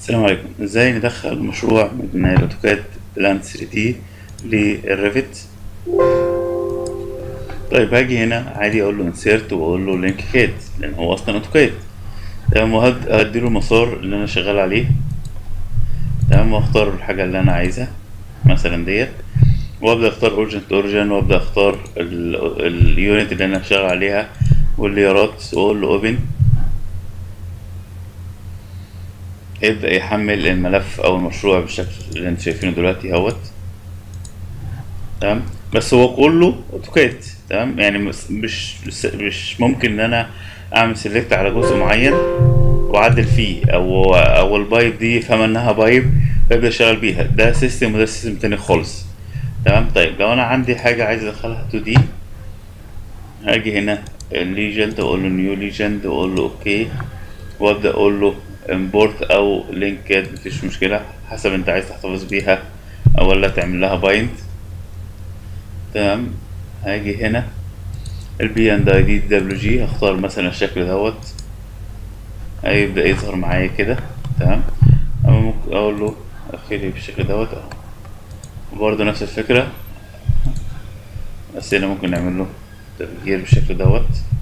السلام عليكم ازاي ندخل مشروع من الاوتوكاد بلان 3 دي للريفت طيب هاجي هنا عادي اقول له انسيرت واقول له لينك كاد لان هو اصلا اوتوكاد تمام وهدي له المسار اللي انا شغال عليه تمام واختار الحاجه اللي انا عايزها مثلا ديت وابدا اختار اورجن تو اورجن وابدا اختار اليونت اللي انا شغال عليها والليارات واقول له اوبن يبدأ يحمل الملف أو المشروع بالشكل اللي انتوا شايفينه دلوقتي اهوت تمام بس هو كله اوتوكاد تمام يعني مش مش مش ممكن ان انا اعمل سيلكت على جزء معين واعدل فيه او او البايب دي يفهم انها بايب ويبدا يشتغل بيها ده سيستم وده سيستم تاني خالص تمام طيب لو انا عندي حاجه عايز ادخلها 2 دي هاجي هنا الليجند واقول له نيو ليجند واقول له اوكي وابدا اقول له امبورت او لينكات مفيش مشكله حسب انت عايز تحتفظ بيها او ولا تعمل لها بايند تمام هاجي هنا البي اند اي دي دبليو جي هختار مثلا الشكل دوت هيبدا يظهر معايا كده تمام اما ممكن اقول له اخلي بالشكل دوت اهو برضه نفس الفكره بس هنا ممكن نعمل له تغيير بالشكل دوت